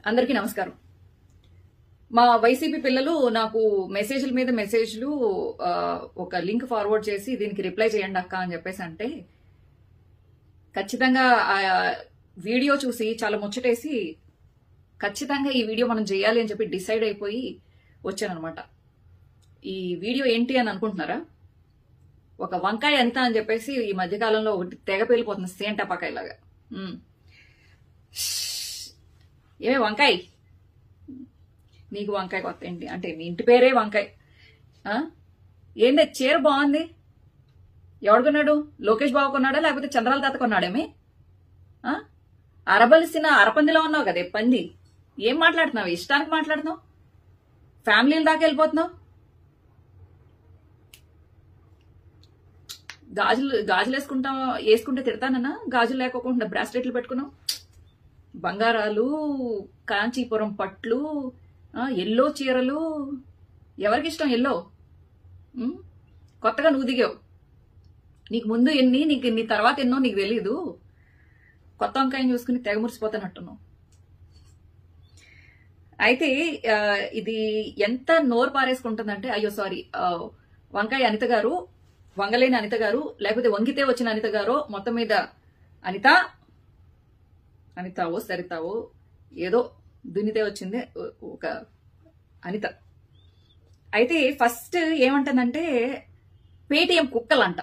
అందరికీ నమస్కారం మా వైసీపీ పిల్లలు నాకు మెసేజ్ల మీద మెసేజ్లు ఆ, ఒక లింక్ ఫార్వర్డ్ చేసి దీనికి రిప్లై చేయండి అక్క అని చెప్పేసి అంటే ఖచ్చితంగా ఆ వీడియో చూసి చాలా ముచ్చటేసి ఖచ్చితంగా ఈ వీడియో మనం చేయాలి అని చెప్పి డిసైడ్ అయిపోయి వచ్చానమాట ఈ వీడియో ఏంటి అని అనుకుంటున్నారా ఒక వంకాయ ఎంత అని చెప్పేసి ఈ మధ్యకాలంలో ఒకటి తెగ పేలిపోతుంది సేంట పకాయలాగా ఉమ్. ఏమే వంకాయ్ నీకు వంకాయ కొత్త ఏంటి అంటే మీ ఇంటి పేరే వంకాయ ఆ? ఏంది చీర బాగుంది ఎవడు కొన్నాడు లోకేష్ బాబు కొన్నాడా లేకపోతే చంద్రాల తాత కొన్నాడేమి ఆ? అరబలిసిన అరపందిలో ఉన్నావు కదే పంది ఏం మాట్లాడుతున్నావు ఇష్టానికి మాట్లాడుతున్నావు ఫ్యామిలీల దాకా వెళ్ళిపోతున్నావు గాజులు గాజులు వేసుకుంటా వేసుకుంటే తిడతానన్నా గాజులు లేకోకుండా బ్రాస్లెట్లు పెట్టుకున్నావు బంగారాలు కాంచీపురం పట్లు ఆ, ఎల్లో చీరలు ఎవరికి ఇష్టం ఎల్లో ఉమ్? కొత్తగా నువ్వు దిగావు నీకు ముందు ఎన్ని నీకు నీ తర్వాత ఎన్నో నీకు తెలీదు కొత్త వంకాయని చూసుకుని తెగ మురిసిపోతానట్టున్నావు అయితే ఆ, ఇది ఎంత నోరు పారేసుకుంటుందంటే అయ్యో సారీ ఆ, వంకాయ అనిత గారు వంగలేని అనిత గారు లేకపోతే వంగితే వచ్చిన అనిత గారు మొత్తం మీద అనిత అనితావో సరితావో ఏదో దున్నితే వచ్చింది ఒ- ఒక అనిత అయితే ఫస్ట్ ఏమంటుందంటే పేటిఎం కుక్కలంట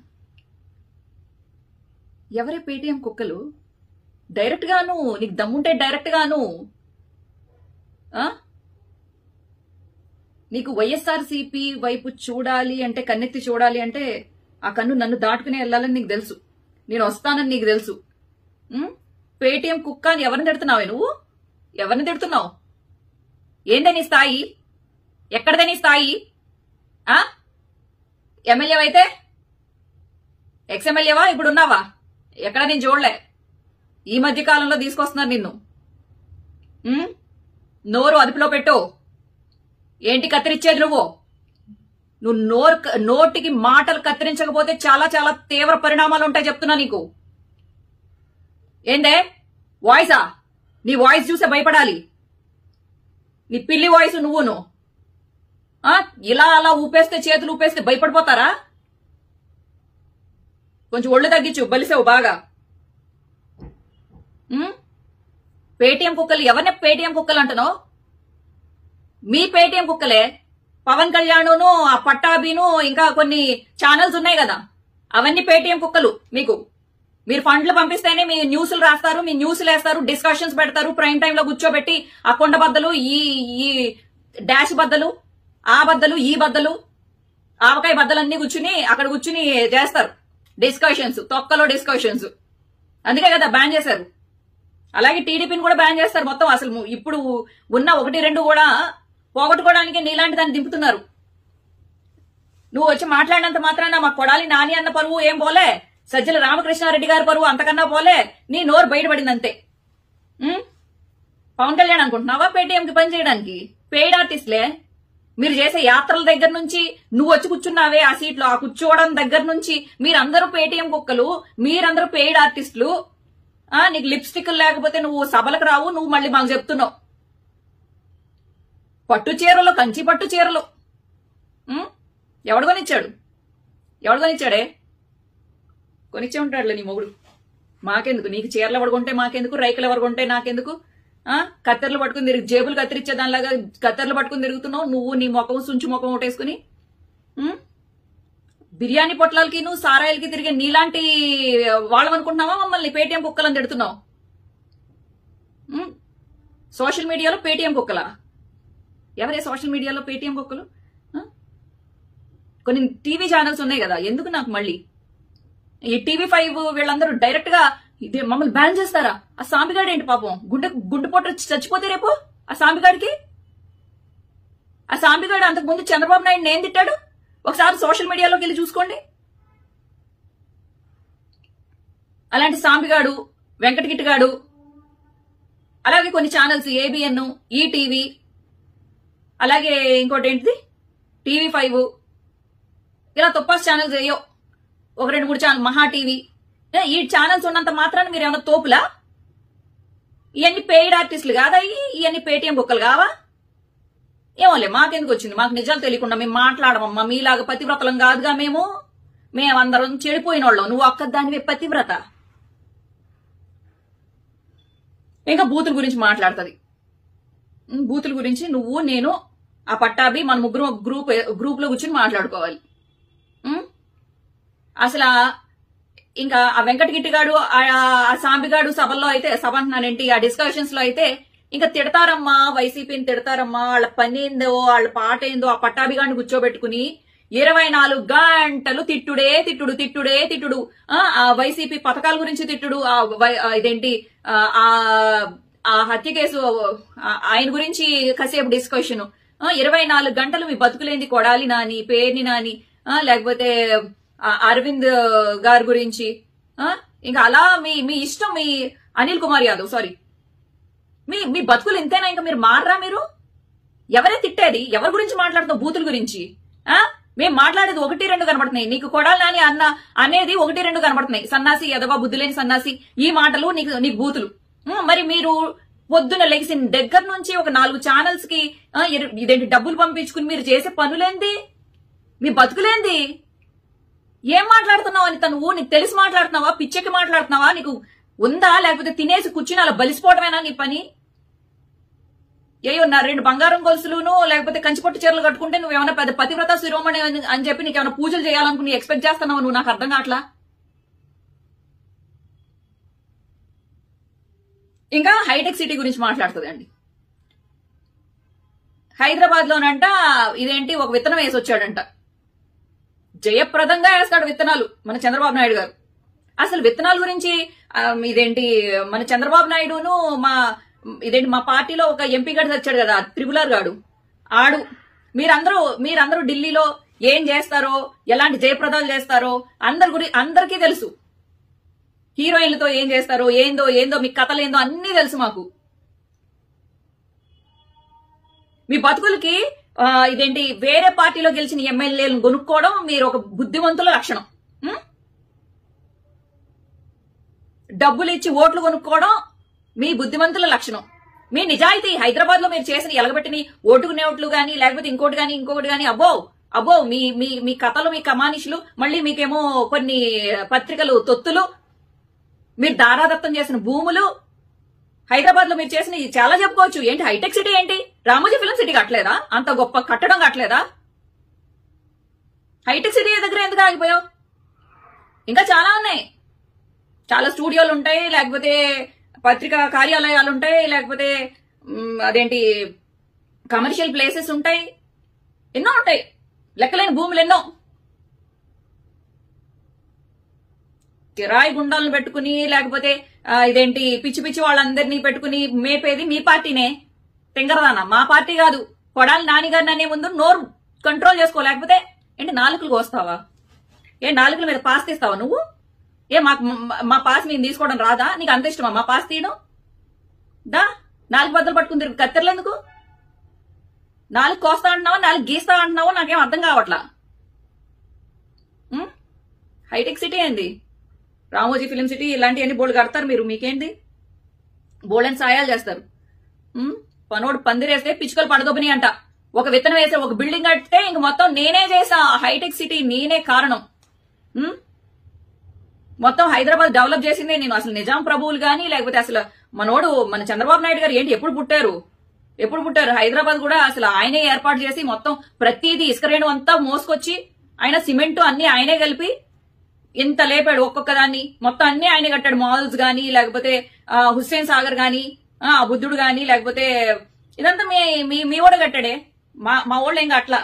ఎవరే పేటిఎం కుక్కలు డైరెక్ట్ గాను నీకు దమ్ముంటే డైరెక్ట్ గాను ఆ? నీకు వైఎస్ఆర్ సిపి వైపు చూడాలి అంటే కన్నెత్తి చూడాలి అంటే ఆ కన్ను నన్ను దాటుకుని వెళ్ళాలని నీకు తెలుసు నేను వస్తానని నీకు తెలుసు ఉం? పేటిఎం కుక్క అని ఎవరిని తిడుతున్నావే నువ్వు ఎవరిని తిడుతున్నావు ఏందే నీ స్థాయి ఎక్కడదే నీ స్థాయి ఆ ఎమ్మెల్యే అయితే ఎక్స్ఎమ్మెల్యేవా ఇప్పుడు ఉన్నావా ఎక్కడ నేను చూడలే ఈ మధ్య కాలంలో తీసుకొస్తున్నారు నిన్ను ఉం? నోరు అదుపులో పెట్టు ఏంటి కత్తిరించేది నువ్వు నువ్వు నోరు నోటికి మాటలు కత్తిరించకపోతే చాలా చాలా తీవ్ర పరిణామాలు ఉంటాయి చెప్తున్నా నీకు ఏందే వాయిసా నీ వాయిస్ చూసే భయపడాలి నీ పిల్లి వాయిస్ నువ్వును ఆ? ఇలా అలా ఊపేస్తే చేతులు ఊపేస్తే భయపడిపోతారా కొంచెం ఒళ్ళు తగ్గించు బలిసావు బాగా ఉం? పేటీఎం కుక్కలు ఎవరిని పేటీఎం కుక్కలు అంటున్నావు మీ పేటీఎం కుక్కలే పవన్ కళ్యాణ్ను ఆ పట్టాభిను ఇంకా కొన్ని ఛానల్స్ ఉన్నాయి కదా అవన్నీ పేటీఎం కుక్కలు మీకు మీరు ఫండ్లు పంపిస్తేనే మీ న్యూస్లు రాస్తారు మీ న్యూస్లు వేస్తారు డిస్కషన్స్ పెడతారు ప్రైమ్ టైంలో కూర్చోబెట్టి ఆ కొండ బద్దలు ఈ ఈ డాష్ బద్దలు ఆ బద్దలు ఈ బద్దలు ఆవకాయ బద్దలన్నీ కూర్చుని అక్కడ కూర్చుని చేస్తారు డిస్కషన్స్ తొక్కలో డిస్కషన్స్ అందుకే కదా బ్యాన్ చేశారు అలాగే టీడీపీని కూడా బ్యాన్ చేస్తారు మొత్తం అసలు ము- ఇప్పుడు ఉన్న ఒకటి రెండు కూడా పోగొట్టుకోవడానికి నీలాంటి దాన్ని దింపుతున్నారు నువ్వు వచ్చి మాట్లాడినంత మాత్రాన మా కొడాలి నాని అన్న పరువు ఏం పోలే సజ్జల రామకృష్ణారెడ్డి గారి పరువు అంతకన్నా పోలే నీ నోరు బయటపడింది అంతే ఉం? పవన్ కళ్యాణ్ అనుకుంటున్నావా పేటీఎంకి పని చేయడానికి పెయిడ్ ఆర్టిస్ట్లే మీరు చేసే యాత్రల దగ్గర నుంచి నువ్వు వచ్చి కూర్చున్నావే ఆ సీట్లో ఆ కూర్చోవడం దగ్గర నుంచి మీరందరూ పేటీఎం కుక్కలు మీరందరూ పెయిడ్ ఆర్టిస్టులు ఆ నీకు లిప్స్టిక్ లేకపోతే నువ్వు సభలకు రావు నువ్వు మళ్ళీ మాకు చెప్తున్నావు పట్టు చీరలు కంచి పట్టు చీరలు ఉం? ఎవడు కొనిచ్చాడు ఎవడు కొనిచ్చాడే కొనిచ్చే ఉంటాడులే నీ మొగుడు మాకెందుకు నీకు చీరలు ఎవడు కొంటే మాకెందుకు రైకులు ఎవరు కొంటే నాకెందుకు ఆ కత్తెరలు పట్టుకుని తిరిగి జేబులు కత్తిరించే దానిలాగా కత్తెరలు పట్టుకుని తిరుగుతున్నావు నువ్వు నీ ముఖం సుంచు ముఖం ఒకటేసుకుని ఉం? బిర్యానీ పొట్లాలకి నువ్వు సారాయిలకి తిరిగే నీలాంటి వాళ్ళం అనుకుంటున్నావా మమ్మల్ని పేటీఎం కుక్కలని తిడుతున్నావు ఉం? సోషల్ మీడియాలో పేటీఎం కుక్కలా ఎవరే సోషల్ మీడియాలో పేటీఎం కుక్కలు ఆ? కొన్ని టీవీ ఛానల్స్ ఉన్నాయి కదా ఎందుకు నాకు మళ్ళీ ఈ టీవీ ఫైవ్ వీళ్ళందరూ డైరెక్ట్ గా ఇదే మమ్మల్ని బ్యాన్ చేస్తారా ఆ సాంబిగాడు ఏంటి పాపం గుండె గుండెపోటు వచ్చి చచ్చిపోతే రేపు ఆ సాంబిగాడికి ఆ సాంబిగాడు అంతకు ముందు చంద్రబాబు నాయుడు ఏం తిట్టాడు ఒకసారి సోషల్ మీడియాలోకి వెళ్ళి చూసుకోండి అలాంటి సాంబిగాడు వెంకటగిట్టుగాడు అలాగే కొన్ని ఛానల్స్ ఏబిఎన్ ఈటీవీ అలాగే ఇంకోటి ఏంటిది టీవీ ఫైవ్ ఇలా తొప్పాస్ ఛానల్స్ ఏయో ఒక రెండు మూడు ఛానల్ మహా టీవీ ఏ, ఈ ఛానల్స్ ఉన్నంత మాత్రాన మీరు ఏమైనా తోపులా ఇవన్నీ పెయిడ్ ఆర్టిస్టులు కాదా ఇ- ఇవన్నీ పేటిఎం బుక్కలు కావా ఏమోలే మాకెందుకు వచ్చింది మాకు నిజాలు తెలియకుండా మేము మాట్లాడమమ్మా మీలాగా పతివ్రతలం కాదుగా మేము మేమందరం చెడిపోయిన వాళ్ళం నువ్వు ఒక్క దానివే పతివ్రత ఇంకా బూతుల గురించి మాట్లాడుతుంది ఉమ్, బూతుల గురించి నువ్వు నేను ఆ పట్టాభి మన ముగ్గురు ఒక గ్రూప్ గ్రూప్ లో కూర్చొని మాట్లాడుకోవాలి ఉమ్? అసలు ఆ- ఇంకా ఆ వెంకటగిట్టిగాడు ఆ ఆ సాంబిగాడు సభల్లో అయితే సభ అంటున్నానేంటి ఆ డిస్కషన్స్ లో అయితే ఇంకా తిడతారమ్మా వైసీపీని తిడతారమ్మా వాళ్ళ పని ఏందో వాళ్ళ పాట ఏందో ఆ పట్టాభిగాడిని కూర్చోబెట్టుకుని ఇరవై నాలుగు గంటలు తిట్టుడే తిట్టుడు తిట్టుడే తిట్టుడు ఆ ఆ వైసీపీ పథకాల గురించి తిట్టుడు ఆ వై- ఆ ఇదేంటి ఆ ఆ- ఆ హత్య కేసు ఆ ఆయన గురించి కాసేపు డిస్కషన్ ఇరవై నాలుగు గంటలు మీ బతుకులేంది కొడాలి నాని పేర్ని నాని ఆ, లేకపోతే ఆ అరవింద్ గారి గురించి ఆ, ఇంకా అలా మీ మీ ఇష్టం మీ అనిల్ కుమార్ యాదవ్ సారీ మీ మీ బతుకులు ఇంతేనా ఇంకా మీరు మారరా మీరు ఎవరే తిట్టేది ఎవరి గురించి మాట్లాడుతావు బూతుల గురించి ఆ మేము మాట్లాడేది ఒకటి రెండు కనబడుతున్నాయి నీకు కొడాలి నాని అన్న అనేది ఒకటి రెండు కనబడుతున్నాయి సన్నాసి ఎదవా బుద్ధులేని సన్నాసి ఈ మాటలు నీకు నీకు బూతులు ఉం, మరి మీరు పొద్దున లెగిసిన దగ్గర నుంచి ఒక నాలుగు ఛానల్స్ కి ఆ, ఇరు- ఇదేంటి డబ్బులు పంపించుకుని మీరు చేసే పనులేంది మీ బతుకులేంది ఏం మాట్లాడుతున్నావు అని తను నీకు తెలిసి మాట్లాడుతున్నావా పిచ్చెక్కి మాట్లాడుతున్నావా నీకు ఉందా లేకపోతే తినేసి కూర్చుని అలా బలిసిపోవటమేనా నీ పని ఏయో నా రెండు బంగారం గొలుసులును లేకపోతే కంచిపట్టు చీరలు కట్టుకుంటే నువ్వు ఏమైనా పెద్ద పతివ్రత శిరోమణి అని అని చెప్పి నీకు ఏమైనా పూజలు చేయాలనుకుని ఎక్స్పెక్ట్ చేస్తున్నావు నువ్వు నాకు అర్థం కావట్లా ఇంకా హైటెక్ సిటీ గురించి మాట్లాడుతుంది అండి హైదరాబాద్ లోనంట ఇదేంటి ఒక విత్తనం వేసి వచ్చాడంట జయప్రదంగా వేస్తాడు విత్తనాలు మన చంద్రబాబు నాయుడు గారు అసలు విత్తనాల గురించి ఆ, ఇదేంటి మన చంద్రబాబు నాయుడును మా ఇదేంటి మా పార్టీలో ఒక ఎంపీ గారు వచ్చాడు కదా త్రిపులార్ గాడు ఆడు మీరందరూ మీరందరూ ఢిల్లీలో ఏం చేస్తారో ఎలాంటి జయప్రదాలు చేస్తారో అందరి గురి అందరికీ తెలుసు హీరోయిన్లతో ఏం చేస్తారో ఏందో ఏందో మీ కథలేందో అన్నీ తెలుసు మాకు మీ బతుకులకి ఆ, ఇదేంటి వేరే పార్టీలో గెలిచిన ఎమ్మెల్యేలను కొనుక్కోవడం మీరు ఒక బుద్ధిమంతుల లక్షణం ఉం? డబ్బులు ఇచ్చి ఓట్లు కొనుక్కోవడం మీ బుద్ధిమంతుల లక్షణం మీ నిజాయితీ హైదరాబాద్ లో మీరు చేసిన ఎలగబెట్టిన ఓటుకునే ఓట్లు గానీ లేకపోతే ఇంకోటి గానీ ఇంకొకటి గానీ అబ్బో అబ్బో మీ మీ మీ కథలు మీ కమానిషులు మళ్ళీ మీకేమో కొన్ని పత్రికలు తొత్తులు మీరు దారాదత్తం చేసిన భూములు హైదరాబాద్ లో మీరు చేసిన ఇది చాలా చెప్పుకోవచ్చు ఏంటి హైటెక్ సిటీ ఏంటి రామోజీ ఫిల్మ్ సిటీ కట్టలేదా అంత గొప్ప కట్టడం కట్టలేదా హైటెక్ సిటీ దగ్గర ఎందుకు ఆగిపోయావు ఇంకా చాలా ఉన్నాయి చాలా స్టూడియోలు ఉంటాయి లేకపోతే పత్రికా కార్యాలయాలు ఉంటాయి లేకపోతే మ్, అదేంటి కమర్షియల్ ప్లేసెస్ ఉంటాయి ఎన్నో ఉంటాయి లెక్కలేని భూములు ఎన్నో కిరాయి గుండాలను పెట్టుకుని లేకపోతే ఆ, ఇదేంటి పిచ్చి పిచ్చి వాళ్ళందరినీ పెట్టుకుని మేపేది మీ పార్టీనే తింగరదానా మా పార్టీ కాదు కొడాలి నానిగారిని అనే ముందు నోరు కంట్రోల్ చేసుకో లేకపోతే ఏంటి నాలుకలు కోస్తావా ఏ నాలుకల మీద పాస్ తీస్తావా నువ్వు ఏ మాకు మా- మా పాస్ నేను తీసుకోవడం రాదా నీకు అంత ఇష్టమా మా పాస్ తీయడం దా నాలుగు బద్దలు పట్టుకుని తిరుగు కత్తెరలు ఎందుకు నాలుగు కోస్తా అంటున్నావా నాలుగు గీస్తా అంటున్నావా నాకేం అర్థం కావట్లా ఉం? హైటెక్ సిటీ ఏంది రామోజీ ఫిలిం సిటీ ఇలాంటివన్నీ బోల్డ్ కడతారు మీరు మీకేంటి బోల్డ్ అని సాయాలు చేస్తారు ఉం? పనోడు పందిరేస్తే పిచ్చుకలు పడదొబ్బని అంట ఒక విత్తనం వేసే ఒక బిల్డింగ్ కడితే ఇంక మొత్తం నేనే చేసా హైటెక్ సిటీ నేనే కారణం ఉం? మొత్తం హైదరాబాద్ డెవలప్ చేసిందే నేను అసలు నిజాం ప్రభువులు గానీ లేకపోతే అసలు మనోడు మన చంద్రబాబు నాయుడు గారు ఏంటి ఎప్పుడు పుట్టారు ఎప్పుడు పుట్టారు హైదరాబాద్ కూడా అసలు ఆయనే ఏర్పాటు చేసి మొత్తం ప్రతిదీ ఇసుక రేణు అంతా మోసుకొచ్చి ఆయన సిమెంట్ అన్ని ఆయనే కలిపి ఇంత లేపాడు ఒక్కొక్క దాన్ని మొత్తం అన్ని ఆయనే కట్టాడు మాల్స్ గానీ లేకపోతే ఆ, హుస్సేన్ సాగర్ గానీ ఆ బుద్ధుడు గానీ లేకపోతే ఇదంతా మీ మీ మీ కూడా కట్టాడే మా మా వాళ్ళు ఇంకా అట్లా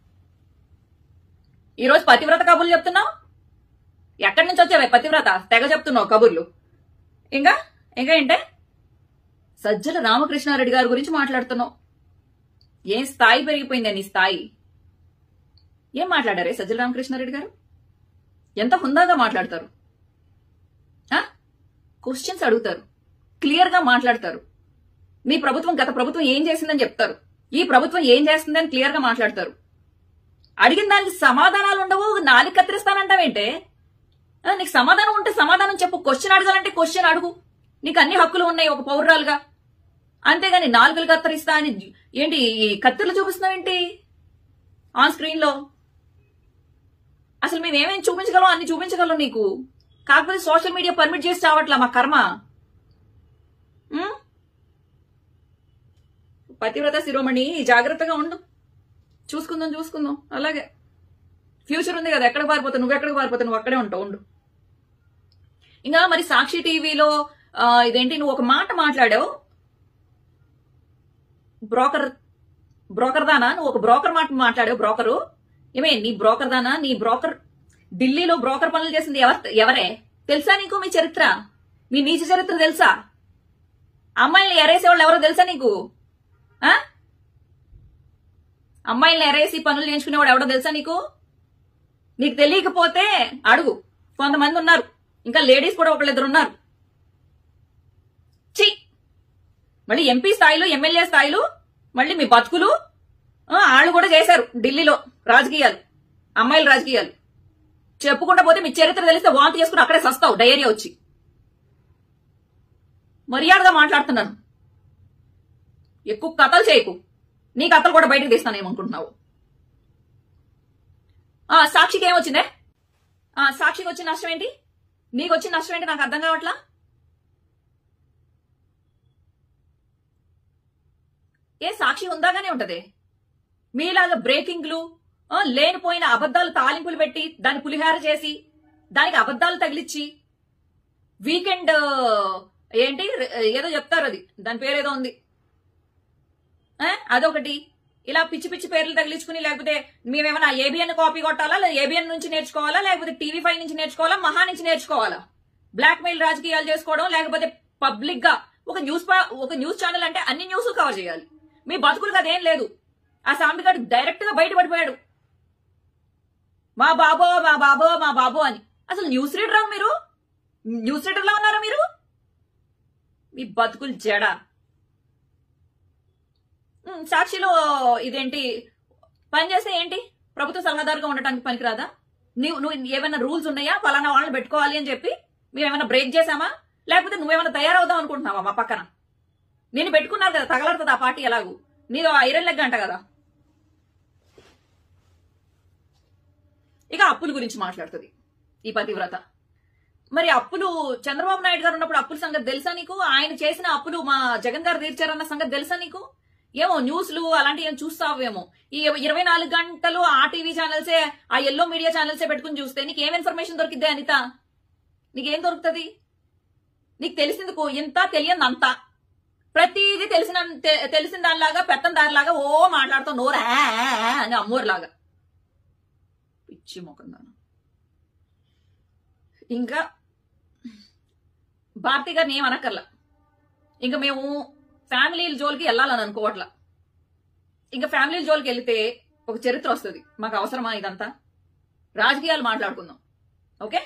ఈ రోజు పతివ్రత కబుర్లు చెప్తున్నావు ఎక్కడి నుంచి వచ్చావే పతివ్రత తెగ చెప్తున్నావు కబుర్లు ఇంకా ఇంకా ఏంటే సజ్జల రామకృష్ణారెడ్డి గారి గురించి మాట్లాడుతున్నావు ఏం స్థాయి పెరిగిపోయింది నీ స్థాయి ఏం మాట్లాడారే సజ్జల రామకృష్ణారెడ్డి గారు ఎంత హుందాగా మాట్లాడతారు క్వశ్చన్స్ అడుగుతారు క్లియర్ గా మాట్లాడతారు మీ ప్రభుత్వం గత ప్రభుత్వం ఏం చేసిందని చెప్తారు ఈ ప్రభుత్వం ఏం చేస్తుందని క్లియర్ గా మాట్లాడతారు అడిగిన దానికి సమాధానాలు ఉండవు నాలుగు కత్తిరిస్తానంటావేంటే ఆ, నీకు సమాధానం ఉంటే సమాధానం చెప్పు క్వశ్చన్ అడగాలంటే క్వశ్చన్ అడుగు నీకు అన్ని హక్కులు ఉన్నాయి ఒక పౌరురాలుగా అంతేగాని నాలుగులు కత్తరిస్తా అని ఏంటి ఈ కత్తిర్లు చూపిస్తున్నావు ఏంటి ఆన్ స్క్రీన్ లో అసలు మేము ఏమేమి చూపించగలం అన్ని చూపించగలం నీకు కాకపోతే సోషల్ మీడియా పర్మిట్ చేసి చావట్లా మా కర్మ ఉం? పతివ్రత శిరోమణి జాగ్రత్తగా ఉండు చూసుకుందాం చూసుకుందాం అలాగే ఫ్యూచర్ ఉంది కదా ఎక్కడ పారిపోతావు నువ్వు ఎక్కడికి పారిపోతావు నువ్వు అక్కడే ఉంటావు ఉండు ఇంకా మరి సాక్షి టీవీలో ఆ, ఇదేంటి నువ్వు ఒక మాట మాట్లాడావు బ్రోకర్ బ్రోకర్ దానా నువ్వు ఒక బ్రోకర్ మాట మాట్లాడావు బ్రోకరు ఏమే నీ బ్రోకర్ దానా నీ బ్రోకర్ ఢిల్లీలో బ్రోకర్ పనులు చేసింది ఎవరు ఎవరే తెలుసా నీకు మీ చరిత్ర మీ నీచ చరిత్ర తెలుసా అమ్మాయిల్ని ఎరేసేవాళ్ళు ఎవరో తెలుసా నీకు ఆ అమ్మాయిల్ని ఎరేసి పనులు చేయించుకునేవాడు ఎవడో తెలుసా నీకు నీకు తెలియకపోతే అడుగు కొంతమంది ఉన్నారు ఇంకా లేడీస్ కూడా ఒకళ్ళిద్దరు ఉన్నారు చి మళ్ళీ ఎంపీ స్థాయిలో ఎమ్మెల్యే స్థాయిలో మళ్ళీ మీ బతుకులు ఆ, వాళ్ళు కూడా చేశారు ఢిల్లీలో రాజకీయాలు అమ్మాయిల రాజకీయాలు చెప్పుకుంటా పోతే మీ చరిత్ర తెలిస్తే వాంతి చేసుకుని అక్కడే సస్తావు డయేరియా వచ్చి మర్యాదగా మాట్లాడుతున్నాను ఎక్కువ కథలు చేయకు నీ కథలు కూడా బయటకు తీస్తానేమనుకుంటున్నావు ఆ సాక్షికి ఏమొచ్చిందే ఆ సాక్షికి వచ్చిన నష్టం ఏంటి నీకు వచ్చిన నష్టం ఏంటి నాకు అర్థం కావట్లా ఏ సాక్షి ఉందాగానే ఉంటది మీలాగా బ్రేకింగ్లు ఆ, లేనిపోయిన అబద్ధాలు తాలింపులు పెట్టి దాన్ని పులిహార చేసి దానికి అబద్ధాలు తగిలిచ్చి వీకెండ్ ఏంటి ఏదో చెప్తారు అది దాని పేరు ఏదో ఉంది ఆ, అదొకటి ఇలా పిచ్చి పిచ్చి పేర్లు తగిలించుకుని లేకపోతే మేమేమైనా ఏబిఎన్ కాపీ కొట్టాలా లేదా ఏబిఎన్ నుంచి నేర్చుకోవాలా లేకపోతే టీవీ ఫైవ్ నుంచి నేర్చుకోవాలా మహా నుంచి నేర్చుకోవాలా బ్లాక్ మెయిల్ రాజకీయాలు చేసుకోవడం లేకపోతే పబ్లిక్ గా ఒక న్యూస్ పా- ఒక న్యూస్ ఛానల్ అంటే అన్ని న్యూస్ కవర్ చేయాలి మీ బతుకులకు అదేం లేదు ఆ సాంబిగాడు డైరెక్ట్ గా బయటపడిపోయాడు మా బాబో మా బాబో మా బాబో అని అసలు న్యూస్ రీడరా మీరు న్యూస్ రీడర్ లా ఉన్నారా మీరు మీ బతుకులు జడ ఉమ్, సాక్షిలో ఇదేంటి పని చేస్తే ఏంటి ప్రభుత్వ సలహాదారుగా ఉండటానికి పనికిరాదా నువ్వు నువ్వు ఏమైనా రూల్స్ ఉన్నాయా పలానా వాళ్ళని పెట్టుకోవాలి అని చెప్పి మేము ఏమైనా బ్రేక్ చేసామా లేకపోతే నువ్వేమైనా తయారవుదాం అనుకుంటున్నావా మా పక్కన నేను పెట్టుకున్నారు కదా తగలడుతుంది ఆ పార్టీ ఎలాగూ నీదో ఐరన్ లెగ్ అంట కదా ఇక అప్పుల గురించి మాట్లాడుతుంది ఈ పతివ్రత మరి అప్పులు చంద్రబాబు నాయుడు గారు ఉన్నప్పుడు అప్పుల సంగతి తెలుసా నీకు ఆయన చేసిన అప్పులు మా జగన్ గారు తీర్చారన్న సంగతి తెలుసా నీకు ఏమో న్యూస్లు అలాంటివి ఏం చూస్తావేమో ఈ ఇరవై నాలుగు గంటలు ఆ టీవీ ఛానల్సే ఆ ఎల్లో మీడియా ఛానల్సే పెట్టుకుని చూస్తే నీకు ఏం ఇన్ఫర్మేషన్ దొరికిద్దే అనిత నీకేం దొరుకుతుంది నీకు తెలిసింది కో- ఇంత తెలియదు అంత ప్రతిదీ తెలిసిన తె- తెలిసిన దానిలాగా పెత్తం దానిలాగా ఓ మాట్లాడుతావు నోరు ఆ, ఆ, ఆ అని అమ్మోరులాగా పిచ్చి ముఖం దాని ఇంకా భారతి గారిని ఏం అనక్కర్లా ఇంకా మేము ఫ్యామిలీల జోలికి వెళ్ళాలని అనుకోవట్లా ఇంకా ఫ్యామిలీల జోలికి వెళితే ఒక చరిత్ర వస్తుంది మాకు అవసరమా ఇదంతా రాజకీయాలు మాట్లాడుకుందాం ఓకే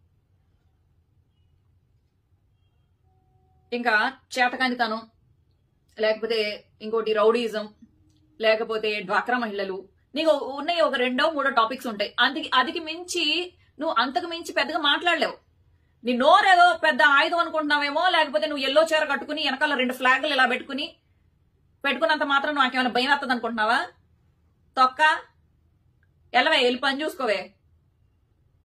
ఇంకా చేతకానితనం లేకపోతే ఇంకోటి రౌడీజం లేకపోతే డ్వాక్రా మహిళలు నీకు ఉన్నాయి ఒక రెండో మూడో టాపిక్స్ ఉంటాయి అందుకి అదికి మించి నువ్వు అంతకు మించి పెద్దగా మాట్లాడలేవు నీ నోరేదో పెద్ద ఆయుధం అనుకుంటున్నావేమో లేకపోతే నువ్వు ఎల్లో చీర కట్టుకుని వెనకాల రెండు ఫ్లాగ్లు ఇలా పెట్టుకుని పెట్టుకున్నంత మాత్రం నాకేమైనా భయం వస్తుంది అనుకుంటున్నావా తొక్క ఎలవే వెళ్ళి పని చూసుకోవే